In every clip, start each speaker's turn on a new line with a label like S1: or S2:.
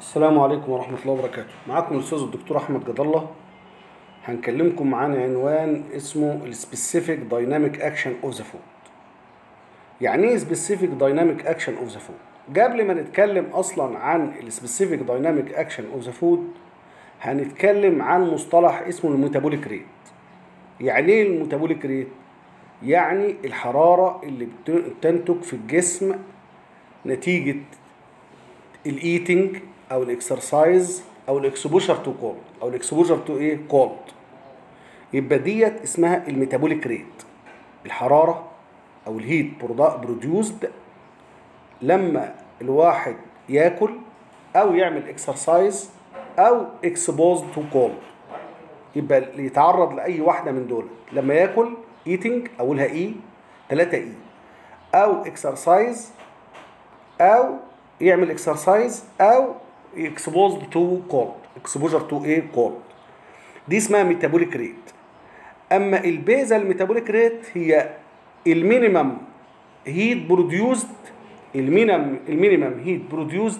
S1: السلام عليكم ورحمة الله وبركاته معاكم الأستاذ الدكتور أحمد جد الله هنكلمكم عن عنوان اسمه السبيسيفيك دايناميك اكشن اوف ذا فود يعني ايه سبيسيفيك دايناميك اكشن اوف ذا فود قبل ما نتكلم اصلا عن السبيسيفيك دايناميك اكشن اوف ذا فود هنتكلم عن مصطلح اسمه الميتابوليك ريت يعني ايه الميتابوليك ريت يعني الحرارة اللي بت- بتنتج في الجسم نتيجة الايتنج او الاكسرسايز او الاكسبوجر تو كولد او الاكسبوجر تو ايه كولد يبقى ديت اسمها الميتابوليك ريت الحراره او الهيت بروديوسد لما الواحد ياكل او يعمل اكسرسايز او اكسبوز تو كولد يبقى اللي يتعرض لاي واحده من دول لما ياكل ايتنج اولها اي 3 اي او اكسرسايز او يعمل اكسرسايز او اكسبوزد تو كولد اكسبوجر تو ايه كولد دي اسمها ميتابوليك ريت اما البيزال ميتابوليك ريت هي المينيمم هيت بروديوسد المينيمم المينيمم هيت بروديوسد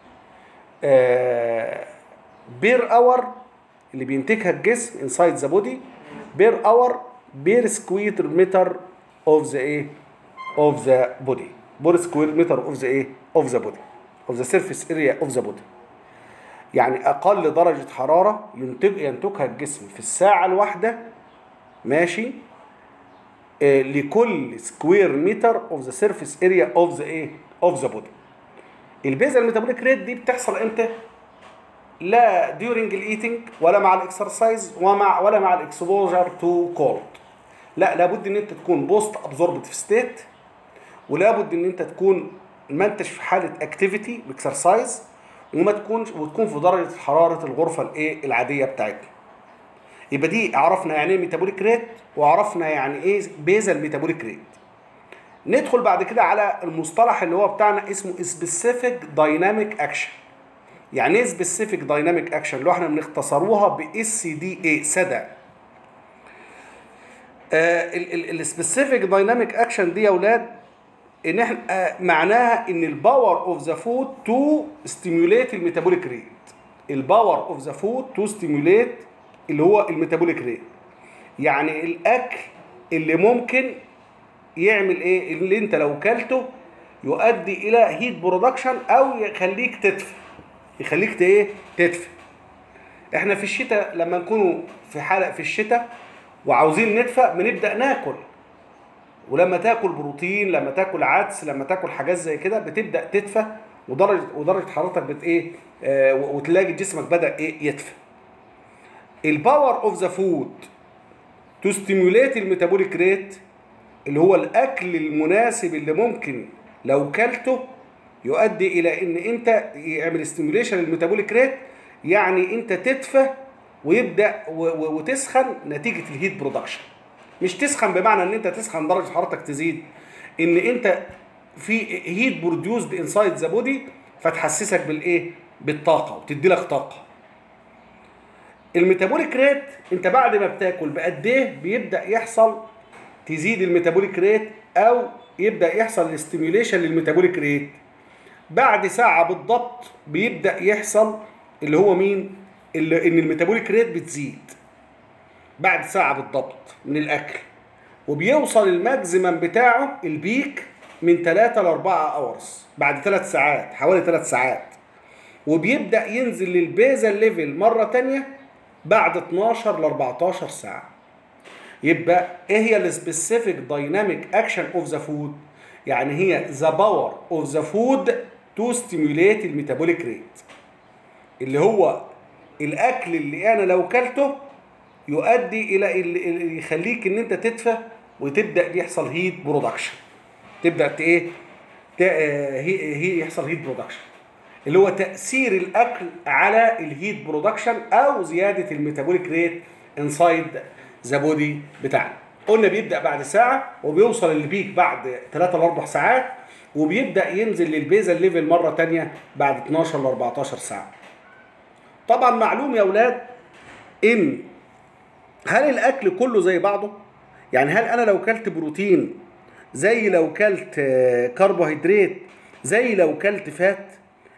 S1: بير اور اللي بينتجها الجسم انسايد ذا بودي بير اور بير سكوير متر اوف ذا ايه اوف ذا بودي بير سكوير متر اوف ذا ايه اوف ذا بودي اوف ذا سيرفيس اريا اوف ذا بودي يعني اقل درجه حراره ينتج ينتجها الجسم في الساعه الواحده ماشي آه، لكل سكوير متر اوف ذا سيرفيس اريا اوف ذا ايه اوف ذا بودي البيزال ميتابوليك ريت دي بتحصل امتى لا ديورنج الايتنج ولا مع الاكسرسايز ومع ولا مع الاكسبوجر تو كولد لا لابد ان انت تكون بوست ابزوربتيف ستيت ولابد ان انت تكون ما انتش في حاله اكتيفيتي باكسرسايز وما تكونش وتكون في درجه حراره الغرفه الايه العاديه بتاعتنا يبقى دي عرفنا يعني ايه ميتابوليك ريت وعرفنا يعني ايه بيزل ميتابوليك ريت ندخل بعد كده على المصطلح اللي هو بتاعنا اسمه سبيسيفيك دايناميك اكشن يعني ايه سبيسيفيك دايناميك اكشن اللي هو احنا بنختصروها باس دي اي سدا السبيسيفيك دايناميك اكشن دي يا اولاد ان احنا آه، معناها ان الباور اوف ذا فود تو ستيموليت الميتابوليك ريت الباور اوف ذا فود تو ستيموليت اللي هو الميتابوليك ريت يعني الاكل اللي ممكن يعمل ايه اللي انت لو كلته يؤدي الى هيت برودكشن او يخليك تدفى يخليك ت- ايه تدفى احنا في الشتاء لما نكونوا في حلقه في الشتاء وعاوزين ندفى بنبدا ناكل ولما تاكل بروتين لما تاكل عدس لما تاكل حاجات زي كده بتبدا تدفى ودرجه ودرجه حرارتك بت ايه آه وتلاقي جسمك بدا ايه يدفى الباور اوف ذا فود تو ستيموليت الميتابوليك ريت اللي هو الاكل المناسب اللي ممكن لو كلته يؤدي الى ان انت يعمل ستيموليشن للميتابوليك ريت يعني انت تدفى ويبدا و- و- وتسخن نتيجه الهيت برودكشن مش تسخن بمعنى ان انت تسخن درجه حرارتك تزيد ان انت في هيت بروديوسد انسايد ذا بودي فتحسسك بالايه بالطاقه وتدي لك طاقه الميتابوليك ريت انت بعد ما بتاكل بقد ايه بيبدا يحصل تزيد الميتابوليك ريت او يبدا يحصل الاستيميوليشن للميتابوليك ريت بعد ساعه بالضبط بيبدا يحصل اللي هو مين اللي ان الميتابوليك ريت بتزيد بعد ساعه بالضبط من الاكل وبيوصل الماكسيمم بتاعه البيك من 3 ل 4 اورز بعد 3 ساعات حوالي 3 ساعات وبيبدا ينزل للبيزل ليفل مره تانية بعد 12 ل 14 ساعه يبقى ايه هي السبيسيفيك دايناميك اكشن اوف ذا فود يعني هي ذا باور اوف ذا فود تو ستيموليت الميتابوليك ريت اللي هو الاكل اللي انا لو كلته يؤدي الى اللي اللي يخليك ان انت تدفى وتبدا يحصل هيت برودكشن تبدا ت- ايه ت- آه، هي هي يحصل هيت برودكشن اللي هو تاثير الاكل على الهيت برودكشن او زياده الميتابوليك ريت انسايد ذا بودي بتاعنا قلنا بيبدا بعد ساعه وبيوصل للبيك بعد 3 ل 4 ساعات وبيبدا ينزل للبيزل ليفل مره تانية بعد 12 ل 14 ساعه طبعا معلوم يا اولاد ان هل الاكل كله زي بعضه يعني هل انا لو كلت بروتين زي لو كلت آه، كربوهيدرات زي لو كلت فات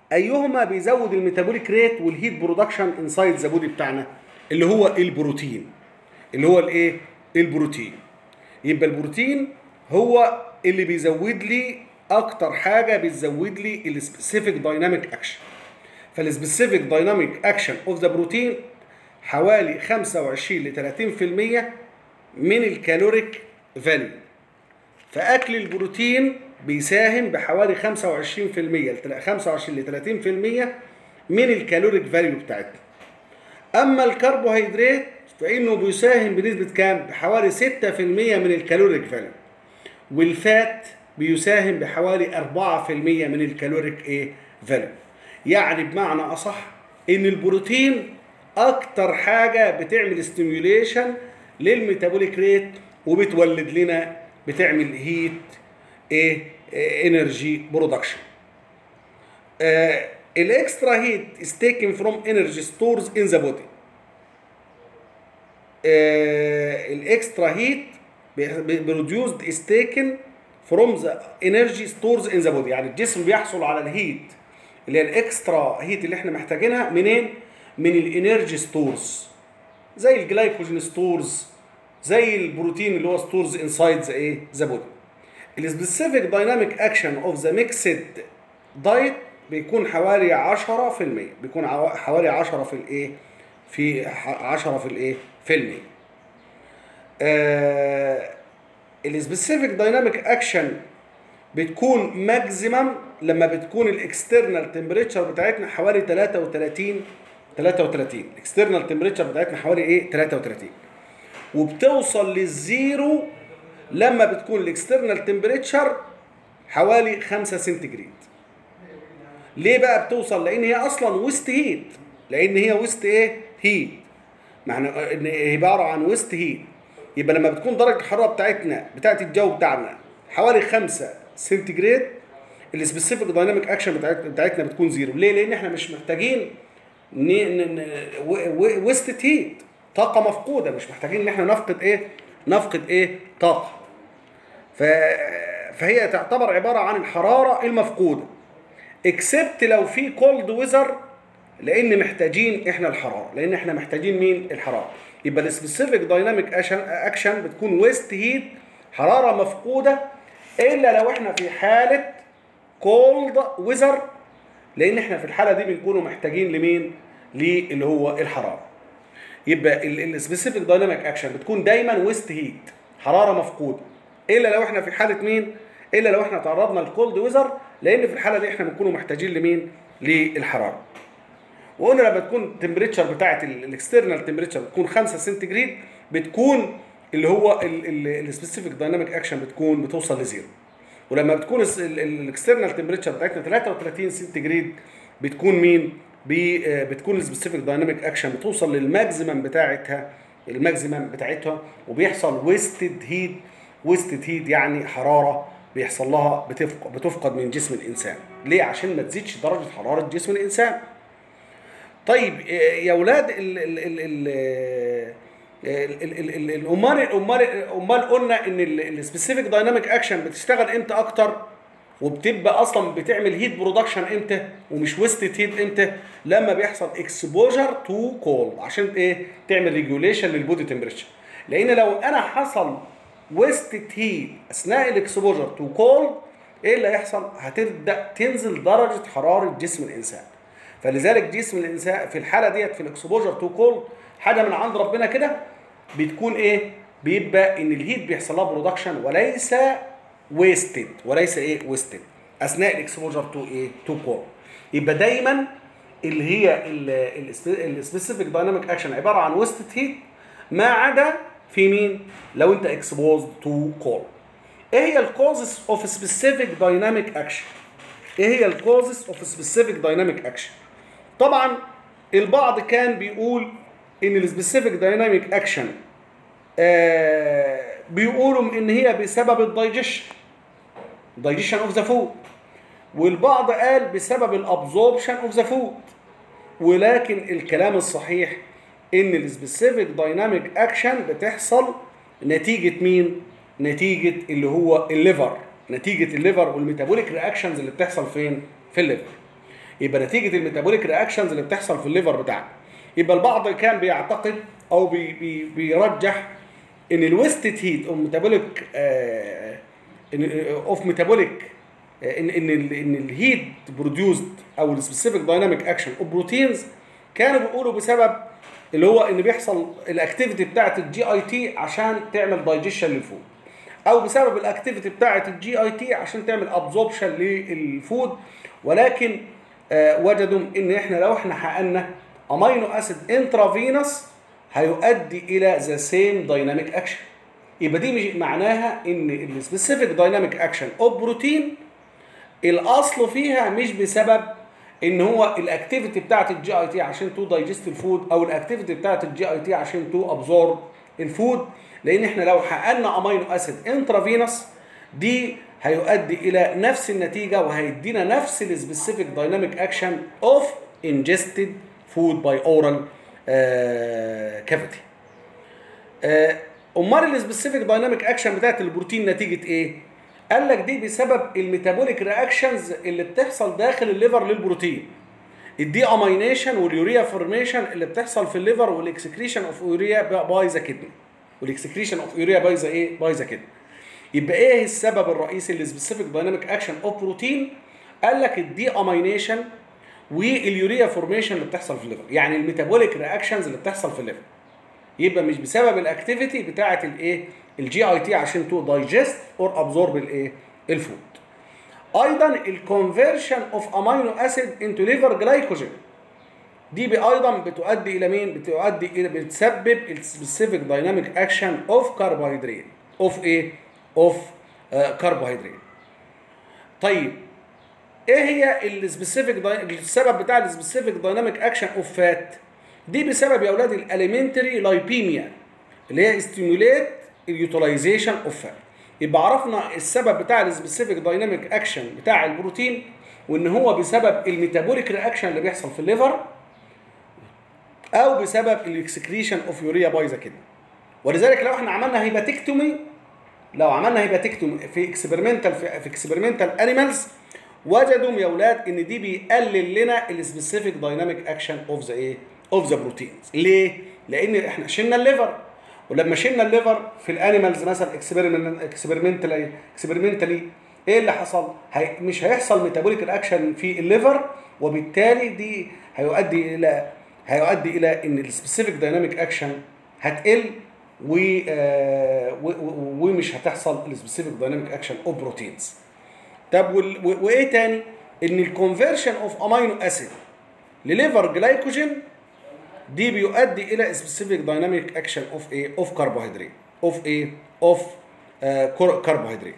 S1: ايهما بيزود الميتابوليك ريت والهيت برودكشن انسايد ذا بودي بتاعنا اللي هو البروتين اللي هو الايه البروتين يبقى البروتين هو اللي بيزود لي اكتر حاجه بتزود لي السبيسيفيك دايناميك اكشن فالسبيسيفيك دايناميك اكشن اوف ذا بروتين حوالي 25 ل 30% من الكالوريك فاليو فاكل البروتين بيساهم بحوالي 25% ل 25 ل 30% من الكالوريك فاليو بتاعتنا اما الكربوهيدرات فانه بيساهم بنسبه كام بحوالي 6% من الكالوريك فاليو والفات بيساهم بحوالي 4% من الكالوريك ايه فاليو يعني بمعنى اصح ان البروتين اكتر حاجه بتعمل ستيميوليشن للميتابوليك ريت وبتولد لنا بتعمل هيت ايه انرجي برودكشن الاكسترا هيت is taken from energy stores in the body الاكسترا هيت produced is taken from the energy stores in the body يعني الجسم بيحصل على الهيت اللي هي الاكسترا هيت اللي احنا محتاجينها منين؟ من الانرجي ستورز زي الجلايكوجين ستورز زي البروتين اللي هو ستورز انسايد ذا ايه؟ ذا بودي. السبيسيفيك دايناميك اكشن اوف ذا ميكسد دايت بيكون حوالي 10% بيكون حوالي 10 في الايه؟ في 10 في الايه؟ في المية. آه السبيسيفيك دايناميك اكشن بتكون ماكسيمم لما بتكون الاكسترنال تمبريتشر بتاعتنا حوالي 33 33 الاكسترنال تمبريتشر بتاعتنا حوالي ايه 33 وبتوصل للزيرو لما بتكون الاكسترنال تمبريتشر حوالي 5 سنتيجريد ليه بقى بتوصل لان هي اصلا ويست هيت لان هي ويست ايه هيت معنى ان هي عباره عن ويست هيت يبقى لما بتكون درجه الحراره بتاعتنا بتاعت الجو بتاعنا حوالي 5 سنتيجريد السبيسيفيك دايناميك اكشن بتاعتنا بتكون زيرو ليه لان احنا مش محتاجين ويست هيت طاقه مفقوده مش محتاجين ان احنا نفقد ايه نفقد ايه طاقه ف... فهي تعتبر عباره عن الحراره المفقوده اكسبت لو في كولد ويزر لان محتاجين احنا الحراره لان احنا محتاجين مين الحراره يبقى السبيسيفيك دايناميك اكشن بتكون ويست هيت حراره مفقوده الا لو احنا في حاله كولد ويزر لان احنا في الحاله دي بنكونوا محتاجين لمين اللي هو الحراره يبقى السبيسيفيك دايناميك اكشن بتكون دايما ويست هيت حراره مفقوده الا لو احنا في حاله مين الا لو احنا تعرضنا للكولد ويزر لان في الحاله دي احنا بنكونوا محتاجين لمين للحراره وقلنا لما تكون التمبريتشر بتاعت الاكسترنال تمبريتشر بتكون 5 سنتيجريد بتكون اللي هو السبيسيفيك دايناميك اكشن بتكون بتوصل لزيرو ولما بتكون الاكسترنال تمبريتشر بتاعتنا 33 سنتيجريد بتكون مين بي بتكون السبيسيفيك دايناميك اكشن بتوصل للماكسيمم بتاعتها الماكسيمم بتاعتها وبيحصل ويستد هيت ويستد هيت يعني حراره بيحصل لها بتفقد, بتفقد من جسم الانسان ليه عشان ما تزيدش درجه حراره جسم الانسان طيب يا اولاد ال ال ال ال الامال الامال امال قلنا ان السبيسيفيك دايناميك اكشن بتشتغل امتى اكتر وبتبقى اصلا بتعمل هيت برودكشن امتى ومش ويستد هيت امتى لما بيحصل اكسبوجر تو كول عشان ايه تعمل ريجوليشن للبودي تمبريتشر لان لو انا حصل ويستد هيت اثناء الاكسبوجر تو كول ايه اللي هيحصل هتبدا تنزل درجه حراره جسم الانسان فلذلك جسم الانسان في الحاله ديت في الاكسبوجر تو كول حاجه من عند ربنا كده بتكون ايه بيبقى ان الهيت بيحصل لها برودكشن وليس ويستد وليس ايه ويستد اثناء الاكسبوجر تو ايه تو كول يبقى دايما اللي هي السبيسيفيك دايناميك اكشن عباره عن ويستد هيت ما عدا في مين لو انت اكسبوزد تو كول ايه هي الكوزز اوف سبيسيفيك دايناميك اكشن ايه هي الكوزز اوف سبيسيفيك دايناميك اكشن طبعا البعض كان بيقول ان السبيسيفيك دايناميك اكشن بيقولوا ان هي بسبب الدايجيشن دايجيشن اوف ذا فود والبعض قال بسبب الابزوربشن اوف ذا فود ولكن الكلام الصحيح ان السبيسيفيك دايناميك اكشن بتحصل نتيجه مين نتيجه اللي هو الليفر نتيجه الليفر والميتابوليك رياكشنز اللي بتحصل فين في الليفر يبقى نتيجه الميتابوليك رياكشنز اللي بتحصل في الليفر بتاعنا يبقى البعض كان بيعتقد او بي بي بيرجح ان الويستد هيت او ميتابوليك اوف ميتابوليك ان ان ال- ان الهيت بروديوسد او السبيسيفيك دايناميك اكشن اوف بروتينز كانوا بيقولوا بسبب اللي هو ان بيحصل الاكتيفيتي بتاعت الجي اي تي عشان تعمل دايجيشن للفود او بسبب الاكتيفيتي بتاعت الجي اي تي عشان تعمل ابزوربشن للفود ولكن آه وجدوا ان احنا لو احنا حققنا امينو اسيد انترافينوس هيؤدي الى ذا سيم دايناميك اكشن يبقى دي مش معناها ان السبيسيفيك دايناميك اكشن اوف بروتين الاصل فيها مش بسبب ان هو الاكتيفيتي بتاعت الجي اي تي عشان تو دايجست الفود او الاكتيفيتي بتاعت الجي اي تي عشان تو ابزورب الفود لان احنا لو حققنا امينو اسيد انترافينوس دي هيؤدي الى نفس النتيجه وهيدينا نفس السبيسيفيك دايناميك اكشن اوف انجستد فود باي اورال كافيتي امال السبيسيفيك دايناميك اكشن بتاعت البروتين نتيجه ايه؟ قال لك دي بسبب الميتابوليك رياكشنز اللي بتحصل داخل الليفر للبروتين الدي امينيشن واليوريا فورميشن اللي بتحصل في الليفر والاكسكريشن اوف يوريا باي ذا كدني والاكسكريشن اوف يوريا باي ذا ايه؟ باي ذا كدني يبقى ايه السبب الرئيسي للسبيسيفيك دايناميك اكشن اوف بروتين؟ قال لك الدي امينيشن واليوريا فورميشن اللي بتحصل في الليفر يعني الميتابوليك رياكشنز اللي بتحصل في الليفر يبقى مش بسبب الاكتيفيتي بتاعه الايه الجي اي تي عشان تو دايجست اور ابزورب الايه الفود ايضا الكونفرشن اوف امينو اسيد انتو ليفر جلايكوجين دي بي ايضا بتؤدي الى مين بتؤدي الى بتسبب السبيسيفيك دايناميك اكشن اوف كربوهيدرات اوف ايه اوف كربوهيدرات طيب ايه هي السبيسيفيك السبب بتاع السبيسيفيك دايناميك اكشن اوف فات دي بسبب يا اولاد الاليمنتري لايبيميا اللي هي ستيموليت اليوتيلايزيشن اوف فات يبقى عرفنا السبب بتاع السبيسيفيك دايناميك اكشن بتاع البروتين وان هو بسبب الميتابوليك رياكشن اللي بيحصل في الليفر او بسبب الاكسكريشن اوف يوريا بايظه كده ولذلك لو احنا عملنا هيباتكتومي لو عملنا هيباتكتومي في اكسبيرمنتال في, في اكسبيرمنتال انيمالز وجدوا يا اولاد ان دي بيقلل لنا السبيسيفيك دايناميك اكشن اوف ذا ايه اوف ذا بروتينز ليه لان احنا شلنا الليفر ولما شلنا الليفر في الانيمالز مثلا اكسبيرمنتالي اكسبيرمنتالي ايه اللي حصل هي مش هيحصل ميتابوليك رياكشن في الليفر وبالتالي دي هيؤدي الى هيؤدي الى ان السبيسيفيك دايناميك اكشن هتقل و ومش هتحصل السبيسيفيك دايناميك اكشن اوف بروتينز طب وايه تاني ان الكونفرشن اوف امينو اسيد لليفر جلايكوجين دي بيؤدي الى سبيسيفيك دايناميك اكشن اوف ايه اوف كربوهيدرات اوف ايه اوف كربوهيدرات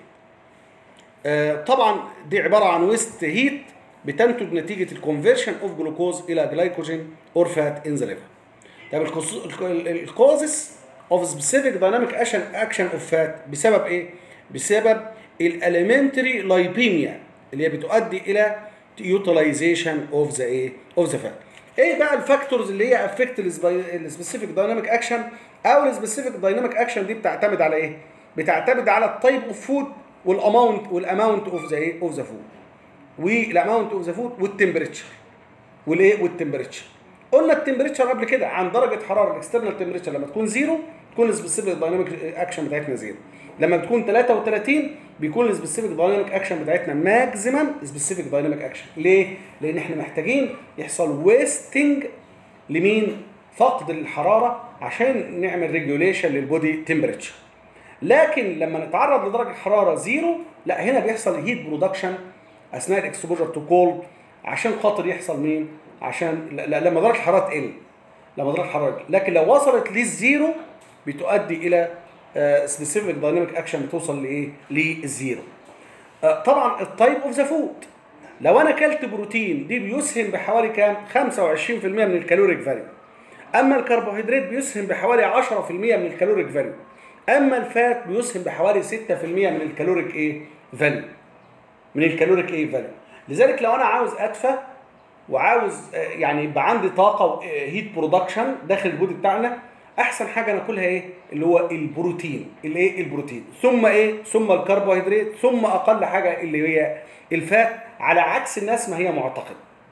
S1: طبعا دي عباره عن ويست هيت بتنتج نتيجه الكونفرشن اوف جلوكوز الى جلايكوجين اور فات ان ذا ليفر طب الكوزس اوف سبيسيفيك دايناميك اكشن اكشن اوف فات بسبب ايه بسبب الاليمنتري لايبيميا اللي هي بتؤدي الى يوتيلايزيشن اوف ذا ايه اوف ذا فات ايه بقى الفاكتورز اللي هي افكت السبيسيفيك دايناميك اكشن او السبيسيفيك دايناميك اكشن دي بتعتمد على ايه بتعتمد على التايب اوف فود والاماونت والاماونت اوف ذا ايه اوف ذا فود والاماونت اوف ذا فود والتمبريتشر والايه والتمبريتشر قلنا التمبريتشر قبل كده عن درجه حراره الاكسترنال تمبريتشر لما تكون زيرو تكون السبيسيفيك دايناميك اكشن بتاعتنا زيرو لما بتكون 33 بيكون السبيسيفيك دايناميك اكشن بتاعتنا ماكسيمم سبيسيفيك دايناميك اكشن ليه لان احنا محتاجين يحصل ويستنج لمين فقد الحراره عشان نعمل ريجوليشن للبودي تمبريتشر لكن لما نتعرض لدرجه حراره زيرو لا هنا بيحصل هيت برودكشن اثناء الاكسبوجر تو كولد عشان خاطر يحصل مين عشان لما درجه الحراره تقل لما درجه الحراره لكن لو وصلت للزيرو بتؤدي الى سبيسيفيك دايناميك اكشن بتوصل لايه؟ للزيرو. طبعا التايب اوف ذا فود لو انا اكلت بروتين دي بيسهم بحوالي كام؟ 25% من الكالوريك فاليو. اما الكربوهيدرات بيسهم بحوالي 10% من الكالوريك فاليو. اما الفات بيسهم بحوالي 6% من الكالوريك ايه؟ فاليو. من الكالوريك ايه فاليو. لذلك لو انا عاوز ادفى وعاوز يعني يبقى عندي طاقه هيت برودكشن داخل البودي بتاعنا احسن حاجه ناكلها ايه اللي هو البروتين اللي ايه البروتين ثم ايه ثم الكربوهيدرات ثم اقل حاجه اللي هي الفات على عكس الناس ما هي معتقده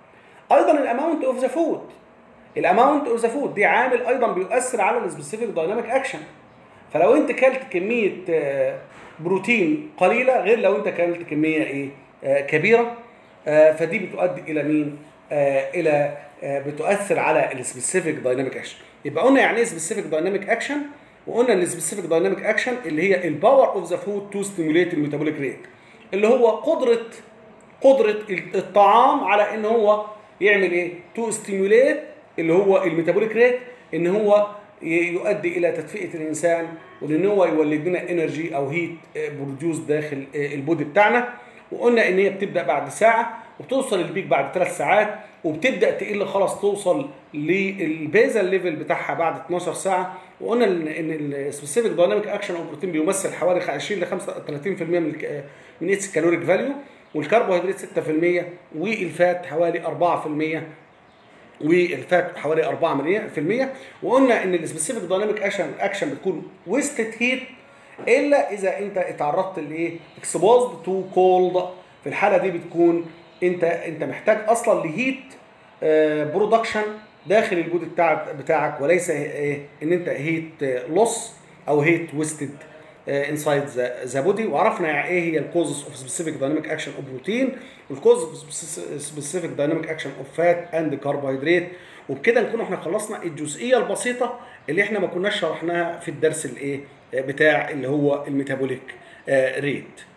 S1: ايضا الاماونت اوف ذا فود الاماونت اوف ذا فود دي عامل ايضا بيؤثر على السبيسيفيك دايناميك اكشن فلو انت كلت كميه آه، بروتين قليله غير لو انت كلت كميه ايه آه، كبيره آه، فدي بتؤدي الى مين آه، الى آه، بتؤثر على السبيسيفيك دايناميك اكشن يبقى قلنا يعني ايه سبيسيفيك دايناميك اكشن وقلنا ان السبيسيفيك دايناميك اكشن اللي هي الباور اوف ذا فود تو ستيموليت الميتابوليك ريت اللي هو قدره قدره الطعام على ان هو يعمل ايه تو ستيموليت اللي هو الميتابوليك ريت ان هو ي- يؤدي الى تدفئه الانسان وان هو يولد لنا انرجي او هيت بروديوس داخل آه، البودي بتاعنا وقلنا ان هي بتبدا بعد ساعه وبتوصل البيك بعد ثلاث ساعات وبتبدا تقل خلاص توصل للبيزل ليفل بتاعها بعد 12 ساعه وقلنا ان ان السبيسيفيك دايناميك اكشن او بروتين بيمثل حوالي 20 ل 35% من الك- من اتس كالوريك فاليو والكربوهيدرات 6% والفات حوالي 4% والفات حوالي 4% وقلنا ان السبيسيفيك دايناميك اكشن اكشن بتكون ويستد هيت الا اذا انت اتعرضت لايه اكسبوزد تو كولد في الحاله دي بتكون انت انت محتاج اصلا لهيت برودكشن داخل البودي بتاعك بتاعك وليس ايه ان انت هيت لوس او هيت ويستد انسايد ذا بودي وعرفنا يعني ايه هي الكوزز اوف سبيسيفيك دايناميك اكشن اوف بروتين والكوز اوف سبيسيفيك دايناميك اكشن اوف فات اند كربوهيدرات وبكده نكون احنا خلصنا الجزئيه البسيطه اللي احنا ما كناش شرحناها في الدرس الايه بتاع اللي هو الميتابوليك ريت